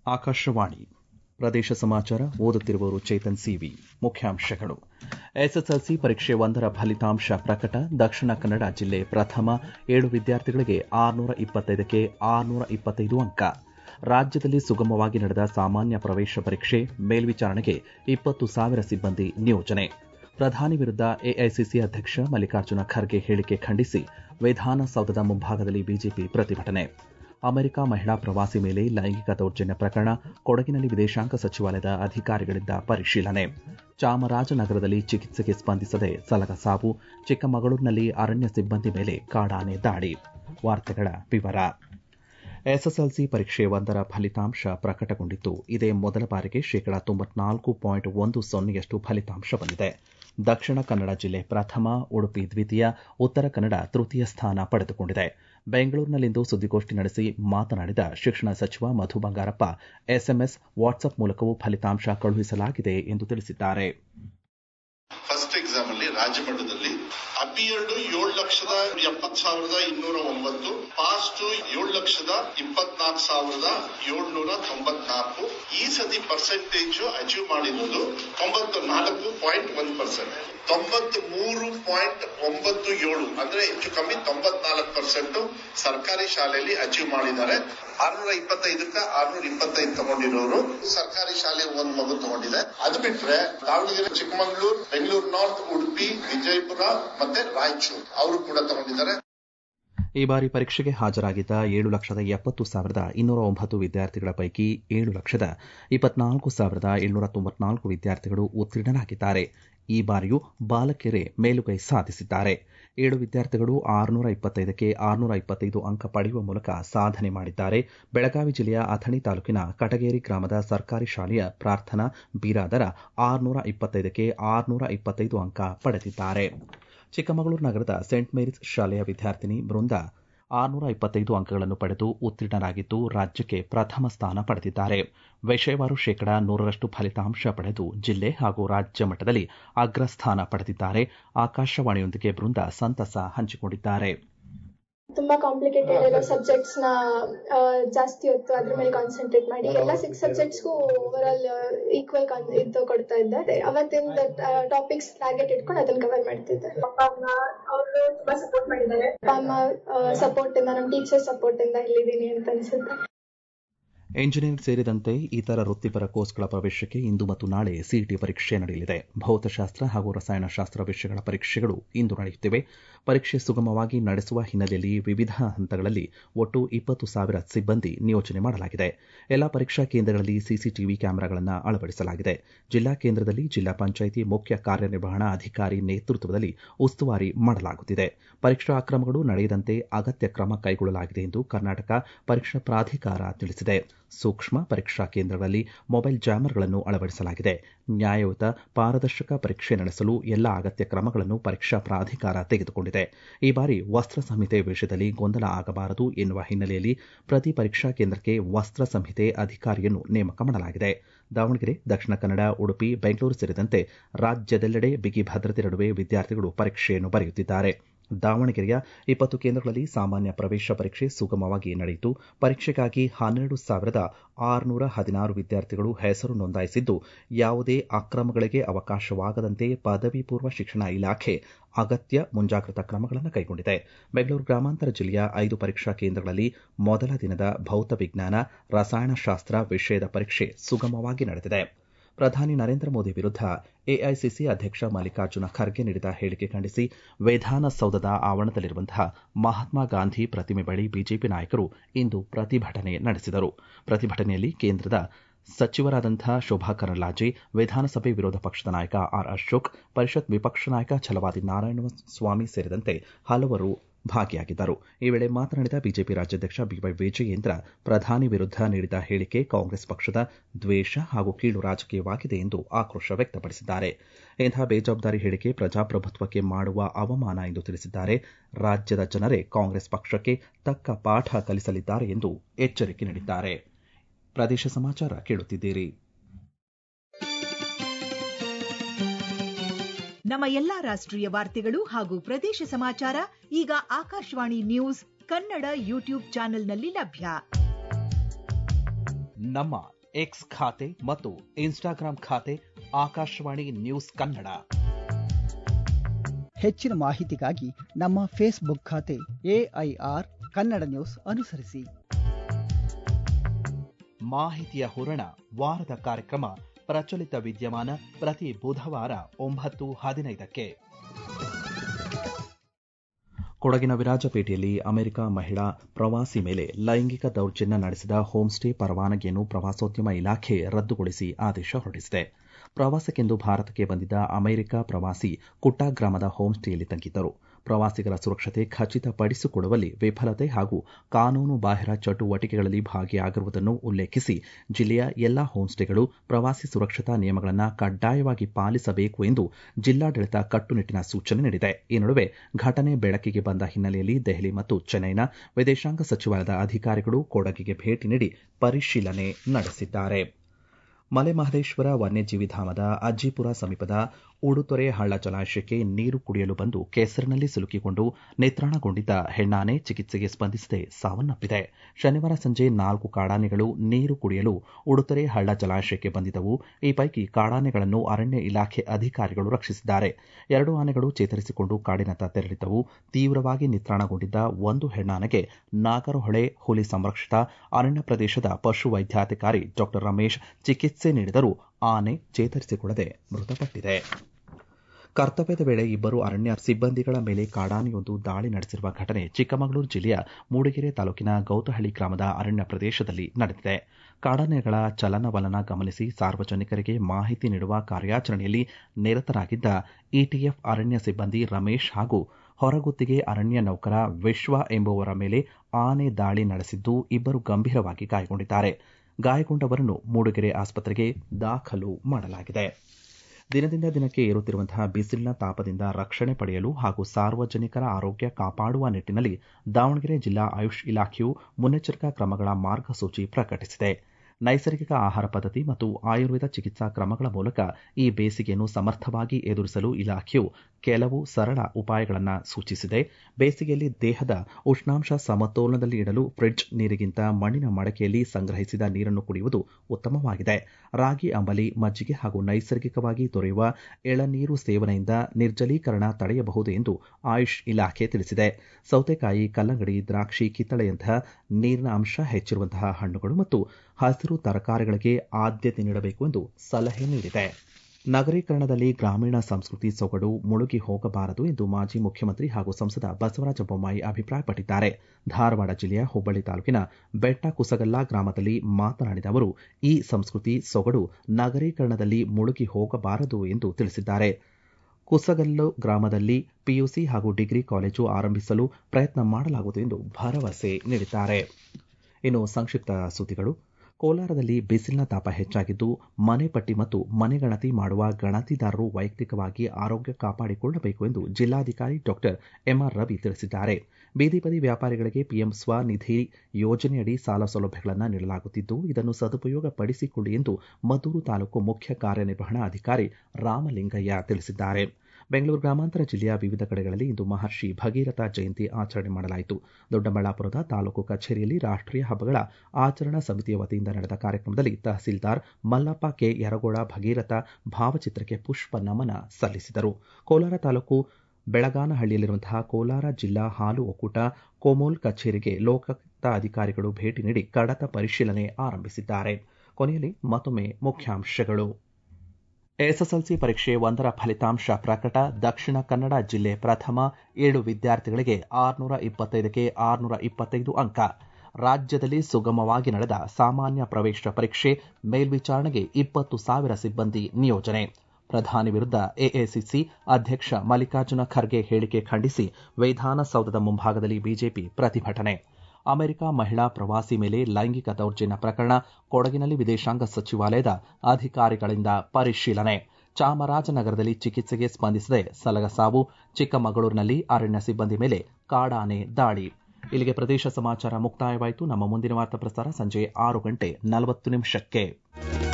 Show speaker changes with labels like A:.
A: ಆಕಾಶವಾಣಿ ಪ್ರದೇಶ ಸಮಾಚಾರ ಓದುತ್ತಿರುವವರು ಚೇತನ್ ಸಿವಿ ಮುಖ್ಯಾಂಶಗಳು ಎಸ್ಎಸ್ಎಲ್ಸಿ ಪರೀಕ್ಷೆ ಒಂದರ ಫಲಿತಾಂಶ ಪ್ರಕಟ ದಕ್ಷಿಣ ಕನ್ನಡ ಜಿಲ್ಲೆ ಪ್ರಥಮ ಏಳು ವಿದ್ಯಾರ್ಥಿಗಳಿಗೆ ಆರುನೂರ ಇಪ್ಪತ್ತೈದಕ್ಕೆ ಆರುನೂರ ಇಪ್ಪತ್ತೈದು ಅಂಕ ರಾಜ್ಯದಲ್ಲಿ ಸುಗಮವಾಗಿ ನಡೆದ ಸಾಮಾನ್ಯ ಪ್ರವೇಶ ಪರೀಕ್ಷೆ ಮೇಲ್ವಿಚಾರಣೆಗೆ ಇಪ್ಪತ್ತು ಸಾವಿರ ಸಿಬ್ಬಂದಿ ನಿಯೋಜನೆ ಪ್ರಧಾನಿ ವಿರುದ್ಧ ಎಐಸಿಸಿ ಅಧ್ಯಕ್ಷ ಮಲ್ಲಿಕಾರ್ಜುನ ಖರ್ಗೆ ಹೇಳಿಕೆ ಖಂಡಿಸಿ ವಿಧಾನಸೌಧದ ಮುಂಭಾಗದಲ್ಲಿ ಬಿಜೆಪಿ ಪ್ರತಿಭಟನೆ ಅಮೆರಿಕ ಮಹಿಳಾ ಪ್ರವಾಸಿ ಮೇಲೆ ಲೈಂಗಿಕ ದೌರ್ಜನ್ಯ ಪ್ರಕರಣ ಕೊಡಗಿನಲ್ಲಿ ವಿದೇಶಾಂಗ ಸಚಿವಾಲಯದ ಅಧಿಕಾರಿಗಳಿಂದ ಪರಿಶೀಲನೆ ಚಾಮರಾಜನಗರದಲ್ಲಿ ಚಿಕಿತ್ಸೆಗೆ ಸ್ಪಂದಿಸದೆ ಸಲಗ ಸಾವು ಚಿಕ್ಕಮಗಳೂರಿನಲ್ಲಿ ಅರಣ್ಯ ಸಿಬ್ಬಂದಿ ಮೇಲೆ ಕಾಡಾನೆ ದಾಳಿ ವಾರ್ತೆಗಳ ವಿವರ ಎಸ್ಎಸ್ಎಲ್ಸಿ ಪರೀಕ್ಷೆ ಒಂದರ ಫಲಿತಾಂಶ ಪ್ರಕಟಗೊಂಡಿದ್ದು ಇದೇ ಮೊದಲ ಬಾರಿಗೆ ಶೇಕಡಾ ತೊಂಬತ್ನಾಲ್ಕು ಪಾಯಿಂಟ್ ಒಂದು ಸೊನ್ನೆಯಷ್ಟು ಫಲಿತಾಂಶ ಬಂದಿದೆ ದಕ್ಷಿಣ ಕನ್ನಡ ಜಿಲ್ಲೆ ಪ್ರಥಮ ಉಡುಪಿ ದ್ವಿತೀಯ ಉತ್ತರ ಕನ್ನಡ ತೃತೀಯ ಸ್ಥಾನ ಪಡೆದುಕೊಂಡಿದೆ ಬೆಂಗಳೂರಿನಲ್ಲಿಂದು ಸುದ್ದಿಗೋಷ್ಠಿ ನಡೆಸಿ ಮಾತನಾಡಿದ ಶಿಕ್ಷಣ ಸಚಿವ ಮಧು ಬಂಗಾರಪ್ಪ ಎಸ್ಎಂಎಸ್ ವಾಟ್ಸ್ಆಪ್ ಮೂಲಕವೂ ಫಲಿತಾಂಶ ಕಳುಹಿಸಲಾಗಿದೆ ಎಂದು ತಿಳಿಸಿದ್ದಾರೆ
B: ಫಸ್ಟ್ ಎಕ್ಸಾಮ್ ಅಲ್ಲಿ ರಾಜ್ಯ ಮಟ್ಟದಲ್ಲಿ ಅಪಿಯರ್ಡ್ ಏಳು ಲಕ್ಷದ ಎಪ್ಪತ್ ಸಾವಿರದ ಇನ್ನೂರ ಒಂಬತ್ತು ಪಾಸ್ಟ್ ಏಳು ಲಕ್ಷದ ಇಪ್ಪತ್ನಾಲ್ಕು ಸಾವಿರದ ಏಳ್ನೂರ ತೊಂಬತ್ನಾಲ್ಕು ಈ ಸತಿ ಪರ್ಸೆಂಟೇಜ್ ಅಚೀವ್ ಮಾಡಿರುವುದು ತೊಂಬತ್ತು ನಾಲ್ಕು ಪಾಯಿಂಟ್ ಒನ್ ಪರ್ಸೆಂಟ್ ತೊಂಬತ್ ಮೂರು ಪಾಯಿಂಟ್ ಒಂಬತ್ತು ಏಳು ಅಂದ್ರೆ ಹೆಚ್ಚು ಕಮ್ಮಿ ತೊಂಬತ್ನಾಲ್ಕು ಪರ್ಸೆಂಟ್ ಸರ್ಕಾರಿ ಶಾಲೆಯಲ್ಲಿ ಅಚೀವ್ ಮಾಡಿದ್ದಾರೆ ಆರ್ನೂರ ಇಪ್ಪತ್ತೈದಕ್ಕ ಆರ್ನೂರ ಇಪ್ಪತ್ತೈದು ತಗೊಂಡಿರೋರು ಸರ್ಕಾರಿ ಶಾಲೆ ಒಂದ್ ಮಗು ತಗೊಂಡಿದೆ ಅದು ಬಿಟ್ರೆ ದಾವಣಗೆರೆ ಚಿಕ್ಕಮಗಳೂರು ಬೆಂಗಳೂರು ನಾರ್ತ್ ಉಡುಪಿ ವಿಜಯಪುರ ಮತ್ತೆ ರಾಯಚೂರು ಅವರು ಕೂಡ ತಗೊಂಡಿದ್ದಾರೆ
A: ಈ ಬಾರಿ ಪರೀಕ್ಷೆಗೆ ಹಾಜರಾಗಿದ್ದ ಏಳು ಲಕ್ಷದ ಎಪ್ಪತ್ತು ಸಾವಿರದ ಇನ್ನೂರ ಒಂಬತ್ತು ವಿದ್ಯಾರ್ಥಿಗಳ ಪೈಕಿ ಏಳು ಲಕ್ಷದ ಇಪ್ಪತ್ನಾಲ್ಕು ಸಾವಿರದ ಏಳ್ನೂರ ತೊಂಬತ್ನಾಲ್ಕು ವಿದ್ಯಾರ್ಥಿಗಳು ಉತ್ತೀರ್ಣರಾಗಿದ್ದಾರೆ ಈ ಬಾರಿಯೂ ಬಾಲಕಿಯರೇ ಮೇಲುಗೈ ಸಾಧಿಸಿದ್ದಾರೆ ಏಳು ವಿದ್ಯಾರ್ಥಿಗಳು ಆರುನೂರ ಇಪ್ಪತ್ತೈದಕ್ಕೆ ಆರುನೂರ ಇಪ್ಪತ್ತೈದು ಅಂಕ ಪಡೆಯುವ ಮೂಲಕ ಸಾಧನೆ ಮಾಡಿದ್ದಾರೆ ಬೆಳಗಾವಿ ಜಿಲ್ಲೆಯ ಅಥಣಿ ತಾಲೂಕಿನ ಕಟಗೇರಿ ಗ್ರಾಮದ ಸರ್ಕಾರಿ ಶಾಲೆಯ ಪ್ರಾರ್ಥನಾ ಬೀರಾದರ ಆರುನೂರ ಇಪ್ಪತ್ತೈದಕ್ಕೆ ಆರುನೂರ ಇಪ್ಪತ್ತೈದು ಅಂಕ ಪಡೆದಿದ್ದಾರೆ ಚಿಕ್ಕಮಗಳೂರು ನಗರದ ಸೇಂಟ್ ಮೇರಿಸ್ ಶಾಲೆಯ ವಿದ್ಯಾರ್ಥಿನಿ ಬೃಂದ ಆರುನೂರ ಇಪ್ಪತ್ತೈದು ಅಂಕಗಳನ್ನು ಪಡೆದು ಉತ್ತೀರ್ಣರಾಗಿದ್ದು ರಾಜ್ಯಕ್ಕೆ ಪ್ರಥಮ ಸ್ಥಾನ ಪಡೆದಿದ್ದಾರೆ ವಿಷಯವಾರು ಶೇಕಡಾ ನೂರರಷ್ಟು ಫಲಿತಾಂಶ ಪಡೆದು ಜಿಲ್ಲೆ ಹಾಗೂ ರಾಜ್ಯ ಮಟ್ಟದಲ್ಲಿ ಅಗ್ರಸ್ಥಾನ ಪಡೆದಿದ್ದಾರೆ ಆಕಾಶವಾಣಿಯೊಂದಿಗೆ ಬೃಂದ ಸಂತಸ ಹಂಚಿಕೊಂಡಿದ್ದಾರೆ
C: ತುಂಬಾ ಕಾಂಪ್ಲಿಕೇಟೆಡ್ ಇರೋ ಸಬ್ಜೆಕ್ಟ್ಸ್ ನ ಜಾಸ್ತಿ ಹೊತ್ತು ಅದ್ರ ಮೇಲೆ ಕಾನ್ಸಂಟ್ರೇಟ್ ಮಾಡಿ ಎಲ್ಲ ಸಿಕ್ಸ್ ಸಬ್ಜೆಕ್ಟ್ಸ್ಗೂ ಓವರ್ ಆಲ್ ಈಕ್ವಲ್ ಇದು ಕೊಡ್ತಾ ಇದ್ದೆ ಅವತ್ತಿಂದ ಟಾಪಿಕ್ಸ್ ಟಾರ್ಗೆಟ್ ಇಟ್ಕೊಂಡು ಅದನ್ನ ಕವರ್ ಮಾಡ್ತಿದ್ದೆ ಅಪ್ಪ ಅಮ್ಮ ಅವರು ತುಂಬಾ ಸಪೋರ್ಟ್ ಮಾಡಿದ್ದಾರೆ ಅಪ್ಪ ಅಮ್ಮ ಸಪೋರ್ಟ್ ಇಂದ ನಮ್ಮ ಟೀಚರ್ ಸಪೋರ್ಟ್ ಇಂದ ಇಲ್ಲಿದ್ದೀನಿ ಅಂತ ಅನ್ಸುತ್ತೆ
A: ಎಂಜಿನಿಯರಿಂಗ್ ಸೇರಿದಂತೆ ಇತರ ವೃತ್ತಿಪರ ಕೋರ್ಸ್ಗಳ ಪ್ರವೇಶಕ್ಕೆ ಇಂದು ಮತ್ತು ನಾಳೆ ಸಿಇಟಿ ಪರೀಕ್ಷೆ ನಡೆಯಲಿದೆ ಭೌತಶಾಸ್ತ್ರ ಹಾಗೂ ರಸಾಯನಶಾಸ್ತ್ರ ವಿಷಯಗಳ ಪರೀಕ್ಷೆಗಳು ಇಂದು ನಡೆಯುತ್ತಿವೆ ಪರೀಕ್ಷೆ ಸುಗಮವಾಗಿ ನಡೆಸುವ ಹಿನ್ನೆಲೆಯಲ್ಲಿ ವಿವಿಧ ಹಂತಗಳಲ್ಲಿ ಒಟ್ಟು ಇಪ್ಪತ್ತು ಸಾವಿರ ಸಿಬ್ಬಂದಿ ನಿಯೋಜನೆ ಮಾಡಲಾಗಿದೆ ಎಲ್ಲಾ ಪರೀಕ್ಷಾ ಕೇಂದ್ರಗಳಲ್ಲಿ ಸಿಸಿಟಿವಿ ಕ್ಯಾಮೆರಾಗಳನ್ನು ಅಳವಡಿಸಲಾಗಿದೆ ಜಿಲ್ಲಾ ಕೇಂದ್ರದಲ್ಲಿ ಜಿಲ್ಲಾ ಪಂಚಾಯಿತಿ ಮುಖ್ಯ ಕಾರ್ಯನಿರ್ವಹಣಾ ಅಧಿಕಾರಿ ನೇತೃತ್ವದಲ್ಲಿ ಉಸ್ತುವಾರಿ ಮಾಡಲಾಗುತ್ತಿದೆ ಪರೀಕ್ಷಾ ಅಕ್ರಮಗಳು ನಡೆಯದಂತೆ ಅಗತ್ಯ ಕ್ರಮ ಕೈಗೊಳ್ಳಲಾಗಿದೆ ಎಂದು ಕರ್ನಾಟಕ ಪರೀಕ್ಷಾ ಪ್ರಾಧಿಕಾರ ತಿಳಿಸಿದೆ ಸೂಕ್ಷ್ಮ ಪರೀಕ್ಷಾ ಕೇಂದ್ರಗಳಲ್ಲಿ ಮೊಬೈಲ್ ಜಾಮರ್ಗಳನ್ನು ಅಳವಡಿಸಲಾಗಿದೆ ನ್ಯಾಯಯುತ ಪಾರದರ್ಶಕ ಪರೀಕ್ಷೆ ನಡೆಸಲು ಎಲ್ಲ ಅಗತ್ಯ ಕ್ರಮಗಳನ್ನು ಪರೀಕ್ಷಾ ಪ್ರಾಧಿಕಾರ ತೆಗೆದುಕೊಂಡಿದೆ ಈ ಬಾರಿ ವಸ್ತ್ರ ಸಂಹಿತೆ ವಿಷಯದಲ್ಲಿ ಗೊಂದಲ ಆಗಬಾರದು ಎನ್ನುವ ಹಿನ್ನೆಲೆಯಲ್ಲಿ ಪ್ರತಿ ಪರೀಕ್ಷಾ ಕೇಂದ್ರಕ್ಕೆ ವಸ್ತ್ರ ಸಂಹಿತೆ ಅಧಿಕಾರಿಯನ್ನು ನೇಮಕ ಮಾಡಲಾಗಿದೆ ದಾವಣಗೆರೆ ದಕ್ಷಿಣ ಕನ್ನಡ ಉಡುಪಿ ಬೆಂಗಳೂರು ಸೇರಿದಂತೆ ರಾಜ್ಯದೆಲ್ಲೆಡೆ ಬಿಗಿ ಭದ್ರತೆ ನಡುವೆ ವಿದ್ಯಾರ್ಥಿಗಳು ಪರೀಕ್ಷೆಯನ್ನು ಬರೆಯುತ್ತಿದ್ದಾರೆ ದಾವಣಗೆರೆಯ ಇಪ್ಪತ್ತು ಕೇಂದ್ರಗಳಲ್ಲಿ ಸಾಮಾನ್ಯ ಪ್ರವೇಶ ಪರೀಕ್ಷೆ ಸುಗಮವಾಗಿ ನಡೆಯಿತು ಪರೀಕ್ಷೆಗಾಗಿ ಹನ್ನೆರಡು ಸಾವಿರದ ಆರುನೂರ ಹದಿನಾರು ವಿದ್ಯಾರ್ಥಿಗಳು ಹೆಸರು ನೋಂದಾಯಿಸಿದ್ದು ಯಾವುದೇ ಅಕ್ರಮಗಳಿಗೆ ಅವಕಾಶವಾಗದಂತೆ ಪದವಿ ಪೂರ್ವ ಶಿಕ್ಷಣ ಇಲಾಖೆ ಅಗತ್ಯ ಮುಂಜಾಗ್ರತಾ ಕ್ರಮಗಳನ್ನು ಕೈಗೊಂಡಿದೆ ಬೆಂಗಳೂರು ಗ್ರಾಮಾಂತರ ಜಿಲ್ಲೆಯ ಐದು ಪರೀಕ್ಷಾ ಕೇಂದ್ರಗಳಲ್ಲಿ ಮೊದಲ ದಿನದ ಭೌತ ವಿಜ್ಞಾನ ರಸಾಯನಶಾಸ್ತ್ರ ವಿಷಯದ ಪರೀಕ್ಷೆ ಸುಗಮವಾಗಿ ನಡೆದಿದೆ ಪ್ರಧಾನಿ ನರೇಂದ್ರ ಮೋದಿ ವಿರುದ್ಧ ಎಐಸಿಸಿ ಅಧ್ಯಕ್ಷ ಮಲ್ಲಿಕಾರ್ಜುನ ಖರ್ಗೆ ನೀಡಿದ ಹೇಳಿಕೆ ಖಂಡಿಸಿ ವಿಧಾನಸೌಧದ ಆವರಣದಲ್ಲಿರುವಂತಹ ಮಹಾತ್ಮ ಗಾಂಧಿ ಪ್ರತಿಮೆ ಬಳಿ ಬಿಜೆಪಿ ನಾಯಕರು ಇಂದು ಪ್ರತಿಭಟನೆ ನಡೆಸಿದರು ಪ್ರತಿಭಟನೆಯಲ್ಲಿ ಕೇಂದ್ರದ ಸಚಿವರಾದಂತಹ ಶೋಭಾ ಕರಂದ್ಲಾಜೆ ವಿಧಾನಸಭೆ ವಿರೋಧ ಪಕ್ಷದ ನಾಯಕ ಆರ್ ಅಶೋಕ್ ಪರಿಷತ್ ವಿಪಕ್ಷ ನಾಯಕ ಛಲವಾದಿ ನಾರಾಯಣ ಸ್ವಾಮಿ ಸೇರಿದಂತೆ ಹಲವರು ಭಾಗಿಯಾಗಿದ್ದರು ಈ ವೇಳೆ ಮಾತನಾಡಿದ ಬಿಜೆಪಿ ರಾಜ್ಯಾಧ್ಯಕ್ಷ ಬಿವೈ ವಿಜಯೇಂದ್ರ ಪ್ರಧಾನಿ ವಿರುದ್ಧ ನೀಡಿದ ಹೇಳಿಕೆ ಕಾಂಗ್ರೆಸ್ ಪಕ್ಷದ ದ್ವೇಷ ಹಾಗೂ ಕೀಳು ರಾಜಕೀಯವಾಗಿದೆ ಎಂದು ಆಕ್ರೋಶ ವ್ಯಕ್ತಪಡಿಸಿದ್ದಾರೆ ಇಂತಹ ಬೇಜವಾಬ್ದಾರಿ ಹೇಳಿಕೆ ಪ್ರಜಾಪ್ರಭುತ್ವಕ್ಕೆ ಮಾಡುವ ಅವಮಾನ ಎಂದು ತಿಳಿಸಿದ್ದಾರೆ ರಾಜ್ಯದ ಜನರೇ ಕಾಂಗ್ರೆಸ್ ಪಕ್ಷಕ್ಕೆ ತಕ್ಕ ಪಾಠ ಕಲಿಸಲಿದ್ದಾರೆ ಎಂದು ಎಚ್ಚರಿಕೆ ನೀಡಿದ್ದಾರೆ ಪ್ರದೇಶ ಸಮಾಚಾರ ಕೇಳುತ್ತಿದ್ದೀರಿ
D: ನಮ್ಮ ಎಲ್ಲಾ ರಾಷ್ಟ್ರೀಯ ವಾರ್ತೆಗಳು ಹಾಗೂ ಪ್ರದೇಶ ಸಮಾಚಾರ ಈಗ ಆಕಾಶವಾಣಿ ನ್ಯೂಸ್ ಕನ್ನಡ ಯೂಟ್ಯೂಬ್ ಚಾನೆಲ್ನಲ್ಲಿ ಲಭ್ಯ
A: ನಮ್ಮ ಎಕ್ಸ್ ಖಾತೆ ಮತ್ತು ಇನ್ಸ್ಟಾಗ್ರಾಂ ಖಾತೆ ಆಕಾಶವಾಣಿ ನ್ಯೂಸ್ ಕನ್ನಡ
E: ಹೆಚ್ಚಿನ ಮಾಹಿತಿಗಾಗಿ ನಮ್ಮ ಫೇಸ್ಬುಕ್ ಖಾತೆ ಎಐಆರ್ ಕನ್ನಡ ನ್ಯೂಸ್ ಅನುಸರಿಸಿ
A: ಮಾಹಿತಿಯ ಹೊರಣ ವಾರದ ಕಾರ್ಯಕ್ರಮ ಪ್ರಚಲಿತ ವಿದ್ಯಮಾನ ಪ್ರತಿ ಬುಧವಾರ ಒಂಬತ್ತು ಹದಿನೈದಕ್ಕೆ ಕೊಡಗಿನ ವಿರಾಜಪೇಟೆಯಲ್ಲಿ ಅಮೆರಿಕ ಮಹಿಳಾ ಪ್ರವಾಸಿ ಮೇಲೆ ಲೈಂಗಿಕ ದೌರ್ಜನ್ಯ ನಡೆಸಿದ ಹೋಂಸ್ಟೇ ಪರವಾನಗಿಯನ್ನು ಪ್ರವಾಸೋದ್ಯಮ ಇಲಾಖೆ ರದ್ದುಗೊಳಿಸಿ ಆದೇಶ ಹೊರಡಿಸಿದೆ ಪ್ರವಾಸಕ್ಕೆಂದು ಭಾರತಕ್ಕೆ ಬಂದಿದ್ದ ಅಮೆರಿಕ ಪ್ರವಾಸಿ ಕುಟ್ಟಾ ಗ್ರಾಮದ ಹೋಂಸ್ಟೇಯಲ್ಲಿ ತಂಗಿದ್ದರು ಪ್ರವಾಸಿಗರ ಸುರಕ್ಷತೆ ಖಚಿತಪಡಿಸಿಕೊಡುವಲ್ಲಿ ವಿಫಲತೆ ಹಾಗೂ ಕಾನೂನು ಬಾಹಿರ ಚಟುವಟಿಕೆಗಳಲ್ಲಿ ಭಾಗಿಯಾಗಿರುವುದನ್ನು ಉಲ್ಲೇಖಿಸಿ ಜಿಲ್ಲೆಯ ಎಲ್ಲಾ ಹೋಂಸ್ಟೇಗಳು ಪ್ರವಾಸಿ ಸುರಕ್ಷತಾ ನಿಯಮಗಳನ್ನು ಕಡ್ಡಾಯವಾಗಿ ಪಾಲಿಸಬೇಕು ಎಂದು ಜಿಲ್ಲಾಡಳಿತ ಕಟ್ಟುನಿಟ್ಟಿನ ಸೂಚನೆ ನೀಡಿದೆ ಈ ನಡುವೆ ಘಟನೆ ಬೆಳಕಿಗೆ ಬಂದ ಹಿನ್ನೆಲೆಯಲ್ಲಿ ದೆಹಲಿ ಮತ್ತು ಚೆನ್ನೈನ ವಿದೇಶಾಂಗ ಸಚಿವಾಲಯದ ಅಧಿಕಾರಿಗಳು ಕೊಡಗಿಗೆ ಭೇಟಿ ನೀಡಿ ಪರಿಶೀಲನೆ ನಡೆಸಿದ್ದಾರೆ ಮಲೆಮಹದೇಶ್ವರ ವನ್ಯಜೀವಿ ಧಾಮದ ಅಜ್ಜಿಪುರ ಸಮೀಪದ ಉಡುತೊರೆ ಹಳ್ಳ ಜಲಾಶಯಕ್ಕೆ ನೀರು ಕುಡಿಯಲು ಬಂದು ಕೆಸರಿನಲ್ಲಿ ಸಿಲುಕಿಕೊಂಡು ನಿತ್ರಾಣಗೊಂಡಿದ್ದ ಹೆಣ್ಣಾನೆ ಚಿಕಿತ್ಸೆಗೆ ಸ್ಪಂದಿಸದೆ ಸಾವನ್ನಪ್ಪಿದೆ ಶನಿವಾರ ಸಂಜೆ ನಾಲ್ಕು ಕಾಡಾನೆಗಳು ನೀರು ಕುಡಿಯಲು ಉಡುತೊರೆ ಹಳ್ಳ ಜಲಾಶಯಕ್ಕೆ ಬಂದಿದ್ದವು ಈ ಪೈಕಿ ಕಾಡಾನೆಗಳನ್ನು ಅರಣ್ಯ ಇಲಾಖೆ ಅಧಿಕಾರಿಗಳು ರಕ್ಷಿಸಿದ್ದಾರೆ ಎರಡು ಆನೆಗಳು ಚೇತರಿಸಿಕೊಂಡು ಕಾಡಿನತ್ತ ತೆರಳಿದ್ದವು ತೀವ್ರವಾಗಿ ನಿತ್ರಾಣಗೊಂಡಿದ್ದ ಒಂದು ಹೆಣ್ಣಾನೆಗೆ ನಾಗರಹೊಳೆ ಹುಲಿ ಸಂರಕ್ಷಿತ ಅರಣ್ಯ ಪ್ರದೇಶದ ಪಶು ವೈದ್ಯಾಧಿಕಾರಿ ಡಾ ರಮೇಶ್ ಚಿಕಿತ್ಸೆ ನೀಡಿದರೂ ಆನೆ ಚೇತರಿಸಿಕೊಳ್ಳದೆ ಮೃತಪಟ್ಟಿದೆ ಕರ್ತವ್ಯದ ವೇಳೆ ಇಬ್ಬರು ಅರಣ್ಯ ಸಿಬ್ಬಂದಿಗಳ ಮೇಲೆ ಕಾಡಾನೆಯೊಂದು ದಾಳಿ ನಡೆಸಿರುವ ಘಟನೆ ಚಿಕ್ಕಮಗಳೂರು ಜಿಲ್ಲೆಯ ಮೂಡಿಗೆರೆ ತಾಲೂಕಿನ ಗೌತಹಳ್ಳಿ ಗ್ರಾಮದ ಅರಣ್ಯ ಪ್ರದೇಶದಲ್ಲಿ ನಡೆದಿದೆ ಕಾಡಾನೆಗಳ ಚಲನವಲನ ಗಮನಿಸಿ ಸಾರ್ವಜನಿಕರಿಗೆ ಮಾಹಿತಿ ನೀಡುವ ಕಾರ್ಯಾಚರಣೆಯಲ್ಲಿ ನಿರತರಾಗಿದ್ದ ಇಟಿಎಫ್ ಅರಣ್ಯ ಸಿಬ್ಬಂದಿ ರಮೇಶ್ ಹಾಗೂ ಹೊರಗುತ್ತಿಗೆ ಅರಣ್ಯ ನೌಕರ ವಿಶ್ವ ಎಂಬುವರ ಮೇಲೆ ಆನೆ ದಾಳಿ ನಡೆಸಿದ್ದು ಇಬ್ಬರು ಗಂಭೀರವಾಗಿ ಗಾಯಗೊಂಡಿದ್ದಾರೆ ಗಾಯಗೊಂಡವರನ್ನು ಮೂಡಿಗೆರೆ ಆಸ್ಪತ್ರೆಗೆ ದಾಖಲು ಮಾಡಲಾಗಿದೆ ದಿನದಿಂದ ದಿನಕ್ಕೆ ಏರುತ್ತಿರುವಂತಹ ಬಿಸಿಲಿನ ತಾಪದಿಂದ ರಕ್ಷಣೆ ಪಡೆಯಲು ಹಾಗೂ ಸಾರ್ವಜನಿಕರ ಆರೋಗ್ಯ ಕಾಪಾಡುವ ನಿಟ್ಟಿನಲ್ಲಿ ದಾವಣಗೆರೆ ಜಿಲ್ಲಾ ಆಯುಷ್ ಇಲಾಖೆಯು ಮುನ್ನೆಚ್ಚರಿಕಾ ಕ್ರಮಗಳ ಮಾರ್ಗಸೂಚಿ ಪ್ರಕಟಿಸಿದೆ ನೈಸರ್ಗಿಕ ಆಹಾರ ಪದ್ಧತಿ ಮತ್ತು ಆಯುರ್ವೇದ ಚಿಕಿತ್ಸಾ ಕ್ರಮಗಳ ಮೂಲಕ ಈ ಬೇಸಿಗೆಯನ್ನು ಸಮರ್ಥವಾಗಿ ಎದುರಿಸಲು ಇಲಾಖೆಯು ಕೆಲವು ಸರಳ ಉಪಾಯಗಳನ್ನು ಸೂಚಿಸಿದೆ ಬೇಸಿಗೆಯಲ್ಲಿ ದೇಹದ ಉಷ್ಣಾಂಶ ಸಮತೋಲನದಲ್ಲಿ ಇಡಲು ಫ್ರಿಡ್ಜ್ ನೀರಿಗಿಂತ ಮಣ್ಣಿನ ಮಡಕೆಯಲ್ಲಿ ಸಂಗ್ರಹಿಸಿದ ನೀರನ್ನು ಕುಡಿಯುವುದು ಉತ್ತಮವಾಗಿದೆ ರಾಗಿ ಅಂಬಲಿ ಮಜ್ಜಿಗೆ ಹಾಗೂ ನೈಸರ್ಗಿಕವಾಗಿ ದೊರೆಯುವ ಎಳನೀರು ಸೇವನೆಯಿಂದ ನಿರ್ಜಲೀಕರಣ ತಡೆಯಬಹುದು ಎಂದು ಆಯುಷ್ ಇಲಾಖೆ ತಿಳಿಸಿದೆ ಸೌತೆಕಾಯಿ ಕಲ್ಲಂಗಡಿ ದ್ರಾಕ್ಷಿ ಕಿತ್ತಳೆಯಂತಹ ನೀರಿನ ಅಂಶ ಹೆಚ್ಚಿರುವಂತಹ ಹಣ್ಣುಗಳು ಮತ್ತು ಹಸಿರು ತರಕಾರಿಗಳಿಗೆ ಆದ್ಯತೆ ನೀಡಬೇಕು ಎಂದು ಸಲಹೆ ನೀಡಿದೆ ನಗರೀಕರಣದಲ್ಲಿ ಗ್ರಾಮೀಣ ಸಂಸ್ಕೃತಿ ಸೊಗಡು ಮುಳುಗಿ ಹೋಗಬಾರದು ಎಂದು ಮಾಜಿ ಮುಖ್ಯಮಂತ್ರಿ ಹಾಗೂ ಸಂಸದ ಬಸವರಾಜ ಬೊಮ್ಮಾಯಿ ಅಭಿಪ್ರಾಯಪಟ್ಟಿದ್ದಾರೆ ಧಾರವಾಡ ಜಿಲ್ಲೆಯ ಹುಬ್ಬಳ್ಳಿ ತಾಲೂಕಿನ ಬೆಟ್ಟ ಕುಸಗಲ್ಲ ಗ್ರಾಮದಲ್ಲಿ ಮಾತನಾಡಿದ ಅವರು ಈ ಸಂಸ್ಕೃತಿ ಸೊಗಡು ನಗರೀಕರಣದಲ್ಲಿ ಮುಳುಗಿ ಹೋಗಬಾರದು ಎಂದು ತಿಳಿಸಿದ್ದಾರೆ ಕುಸಗಲ್ಲು ಗ್ರಾಮದಲ್ಲಿ ಪಿಯುಸಿ ಹಾಗೂ ಡಿಗ್ರಿ ಕಾಲೇಜು ಆರಂಭಿಸಲು ಪ್ರಯತ್ನ ಮಾಡಲಾಗುವುದು ಎಂದು ಭರವಸೆ ನೀಡಿದ್ದಾರೆ ಇನ್ನು ಸಂಕ್ಷಿಪ್ತ ಸುದ್ದಿಗಳು ಕೋಲಾರದಲ್ಲಿ ಬಿಸಿಲಿನ ತಾಪ ಹೆಚ್ಚಾಗಿದ್ದು ಮನೆ ಪಟ್ಟಿ ಮತ್ತು ಮನೆಗಣತಿ ಮಾಡುವ ಗಣತಿದಾರರು ವೈಯಕ್ತಿಕವಾಗಿ ಆರೋಗ್ಯ ಕಾಪಾಡಿಕೊಳ್ಳಬೇಕು ಎಂದು ಜಿಲ್ಲಾಧಿಕಾರಿ ಡಾಕ್ಟರ್ ಎಂಆರ್ ರವಿ ತಿಳಿಸಿದ್ದಾರೆ ಬೀದಿ ಬದಿ ವ್ಯಾಪಾರಿಗಳಿಗೆ ಪಿಎಂ ಸ್ವನಿಧಿ ಯೋಜನೆಯಡಿ ಸಾಲ ಸೌಲಭ್ಯಗಳನ್ನು ನೀಡಲಾಗುತ್ತಿದ್ದು ಇದನ್ನು ಸದುಪಯೋಗ ಪಡಿಸಿಕೊಳ್ಳಿ ಎಂದು ಮದ್ದೂರು ತಾಲೂಕು ಮುಖ್ಯ ಕಾರ್ಯನಿರ್ವಹಣಾಧಿಕಾರಿ ರಾಮಲಿಂಗಯ್ಯ ತಿಳಿಸಿದ್ದಾರೆ ಬೆಂಗಳೂರು ಗ್ರಾಮಾಂತರ ಜಿಲ್ಲೆಯ ವಿವಿಧ ಕಡೆಗಳಲ್ಲಿ ಇಂದು ಮಹರ್ಷಿ ಭಗೀರಥ ಜಯಂತಿ ಆಚರಣೆ ಮಾಡಲಾಯಿತು ದೊಡ್ಡಬಳ್ಳಾಪುರದ ತಾಲೂಕು ಕಚೇರಿಯಲ್ಲಿ ರಾಷ್ಟೀಯ ಹಬ್ಬಗಳ ಆಚರಣಾ ಸಮಿತಿಯ ವತಿಯಿಂದ ನಡೆದ ಕಾರ್ಯಕ್ರಮದಲ್ಲಿ ತಹಸೀಲ್ದಾರ್ ಮಲ್ಲಪ್ಪ ಕೆ ಯರಗೋಳ ಭಗೀರಥ ಭಾವಚಿತ್ರಕ್ಕೆ ಪುಷ್ಪ ನಮನ ಸಲ್ಲಿಸಿದರು ಕೋಲಾರ ತಾಲೂಕು ಬೆಳಗಾನಹಳ್ಳಿಯಲ್ಲಿರುವಂತಹ ಕೋಲಾರ ಜಿಲ್ಲಾ ಹಾಲು ಒಕ್ಕೂಟ ಕೋಮೋಲ್ ಕಚೇರಿಗೆ ಲೋಕಾಯುಕ್ತ ಅಧಿಕಾರಿಗಳು ಭೇಟಿ ನೀಡಿ ಕಡತ ಪರಿಶೀಲನೆ ಆರಂಭಿಸಿದ್ದಾರೆ ಕೊನೆಯಲ್ಲಿ ಮತ್ತೊಮ್ಮೆ ಮುಖ್ಯಾಂಶಗಳು ಎಸ್ಎಸ್ಎಲ್ಸಿ ಪರೀಕ್ಷೆ ಒಂದರ ಫಲಿತಾಂಶ ಪ್ರಕಟ ದಕ್ಷಿಣ ಕನ್ನಡ ಜಿಲ್ಲೆ ಪ್ರಥಮ ಏಳು ವಿದ್ಯಾರ್ಥಿಗಳಿಗೆ ಆರುನೂರ ಇಪ್ಪತ್ತೈದಕ್ಕೆ ಆರುನೂರ ಇಪ್ಪತ್ತೈದು ಅಂಕ ರಾಜ್ಯದಲ್ಲಿ ಸುಗಮವಾಗಿ ನಡೆದ ಸಾಮಾನ್ಯ ಪ್ರವೇಶ ಪರೀಕ್ಷೆ ಮೇಲ್ವಿಚಾರಣೆಗೆ ಇಪ್ಪತ್ತು ಸಾವಿರ ಸಿಬ್ಬಂದಿ ನಿಯೋಜನೆ ಪ್ರಧಾನಿ ವಿರುದ್ಧ ಎಐಸಿಸಿ ಅಧ್ಯಕ್ಷ ಮಲ್ಲಿಕಾರ್ಜುನ ಖರ್ಗೆ ಹೇಳಿಕೆ ಖಂಡಿಸಿ ವಿಧಾನಸೌಧದ ಮುಂಭಾಗದಲ್ಲಿ ಬಿಜೆಪಿ ಪ್ರತಿಭಟನೆ ಅಮೆರಿಕ ಮಹಿಳಾ ಪ್ರವಾಸಿ ಮೇಲೆ ಲೈಂಗಿಕ ದೌರ್ಜನ್ಯ ಪ್ರಕರಣ ಕೊಡಗಿನಲ್ಲಿ ವಿದೇಶಾಂಗ ಸಚಿವಾಲಯದ ಅಧಿಕಾರಿಗಳಿಂದ ಪರಿಶೀಲನೆ ಚಾಮರಾಜನಗರದಲ್ಲಿ ಚಿಕಿತ್ಸೆಗೆ ಸ್ಪಂದಿಸದೆ ಸಲಗ ಸಾವು ಚಿಕ್ಕಮಗಳೂರಿನಲ್ಲಿ ಅರಣ್ಯ ಸಿಬ್ಬಂದಿ ಮೇಲೆ ಕಾಡಾನೆ ದಾಳಿ ಇಲ್ಲಿಗೆ ಪ್ರದೇಶ ಸಮಾಚಾರ ಮುಕ್ತಾಯವಾಯಿತು ನಮ್ಮ ಮುಂದಿನ ವಾರ್ತಾ ಪ್ರಸಾರ ಸಂಜೆ ಆರು ಗಂಟೆ ನಲವತ್ತು ನಿಮಿಷಕ್ಕೆ